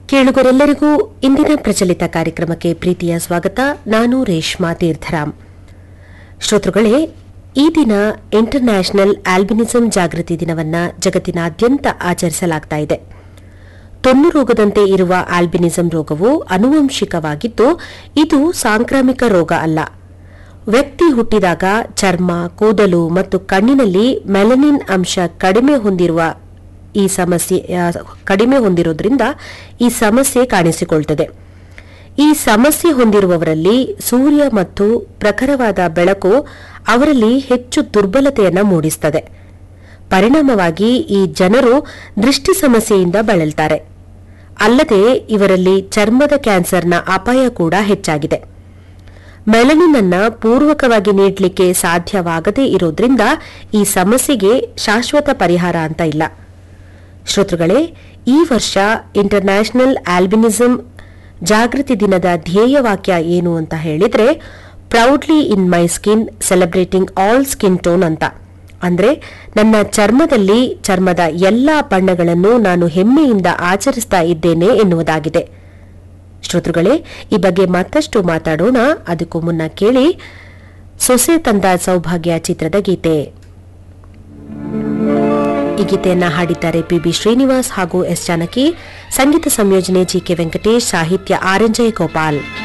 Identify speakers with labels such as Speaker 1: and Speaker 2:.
Speaker 1: ಕೇಳುಗರೆಲ್ಲರಿಗೂ ಇಂದಿನ ಪ್ರಚಲಿತ ಕಾರ್ಯಕ್ರಮಕ್ಕೆ ಪ್ರೀತಿಯ ಸ್ವಾಗತ ನಾನು ರೇಷ್ಮಾ ತೀರ್ಥರಾಮ್ ಶ್ರೋತೃಗಳೇ ಈ ದಿನ ಇಂಟರ್ನ್ಯಾಷನಲ್ ಆಲ್ಬಿನಿಸಂ ಜಾಗೃತಿ ದಿನವನ್ನ ಜಗತ್ತಿನಾದ್ಯಂತ ಆಚರಿಸಲಾಗ್ತಾ ಇದೆ ತೊನ್ನು ರೋಗದಂತೆ ಇರುವ ಆಲ್ಬಿನಿಸಂ ರೋಗವು ಅನುವಂಶಿಕವಾಗಿದ್ದು ಇದು ಸಾಂಕ್ರಾಮಿಕ ರೋಗ ಅಲ್ಲ ವ್ಯಕ್ತಿ ಹುಟ್ಟಿದಾಗ ಚರ್ಮ ಕೂದಲು ಮತ್ತು ಕಣ್ಣಿನಲ್ಲಿ ಮೆಲನಿನ್ ಅಂಶ ಕಡಿಮೆ ಹೊಂದಿರುವ ಈ ಸಮಸ್ಯೆ ಆ, ಕಡಿಮೆ ಹೊಂದಿರೋದ್ರಿಂದ ಈ ಸಮಸ್ಯೆ ಕಾಣಿಸಿಕೊಳ್ತದೆ ಈ ಸಮಸ್ಯೆ ಹೊಂದಿರುವವರಲ್ಲಿ ಸೂರ್ಯ ಮತ್ತು ಪ್ರಖರವಾದ ಬೆಳಕು ಅವರಲ್ಲಿ ಹೆಚ್ಚು ದುರ್ಬಲತೆಯನ್ನ ಮೂಡಿಸುತ್ತದೆ ಪರಿಣಾಮವಾಗಿ ಈ ಜನರು ದೃಷ್ಟಿ ಸಮಸ್ಯೆಯಿಂದ ಬಳಲ್ತಾರೆ ಅಲ್ಲದೆ ಇವರಲ್ಲಿ ಚರ್ಮದ ಕ್ಯಾನ್ಸರ್ನ ಅಪಾಯ ಕೂಡ ಹೆಚ್ಚಾಗಿದೆ ಮೆಲನಿನ್ ಅನ್ನ ಪೂರ್ವಕವಾಗಿ ನೀಡಲಿಕ್ಕೆ ಸಾಧ್ಯವಾಗದೇ ಇರೋದ್ರಿಂದ ಈ ಸಮಸ್ಯೆಗೆ ಶಾಶ್ವತ ಪರಿಹಾರ ಅಂತ ಇಲ್ಲ ಶ್ರೋತೃಗಳೇ ಈ ವರ್ಷ ಇಂಟರ್ನ್ಯಾಷನಲ್ ಆಲ್ಬಿನಿಸಂ ಜಾಗೃತಿ ದಿನದ ಧ್ಯೇಯವಾಕ್ಯ ಏನು ಅಂತ ಹೇಳಿದ್ರೆ proudly in my skin celebrating all skin tone ಅಂತ ಅಂದ್ರೆ ನನ್ನ ಚರ್ಮದಲ್ಲಿ ಚರ್ಮದ ಎಲ್ಲಾ ಬಣ್ಣಗಳನ್ನು ನಾನು ಹೆಮ್ಮೆಯಿಂದ ಆಚರಿಸ್ತಾ ಇದ್ದೇನೆ ಎನ್ನುವುದಾಗಿದೆ ಶ್ರೋತೃಗಳೇ ಈ ಬಗ್ಗೆ ಮತ್ತಷ್ಟು ಮಾತಾಡೋಣ ಅದಕ್ಕೂ ಮುನ್ನ ಕೇಳಿ ಸೊಸೆ ತಂದ ಸೌಭಾಗ್ಯ ಚಿತ್ರದ ಗೀತೆ ಈ ಗೀತೆಯನ್ನ ಹಾಡಿದ್ದಾರೆ ಪಿ ಬಿ ಶ್ರೀನಿವಾಸ್ ಹಾಗೂ ಎಸ್ ಜಾನಕಿ ಸಂಗೀತ ಸಂಯೋಜನೆ ಜಿ ಕೆ ವೆಂಕಟೇಶ್ ಸಾಹಿತ್ಯ ಆರ್ ಎನ್ ಜಯಗೋಪಾಲ್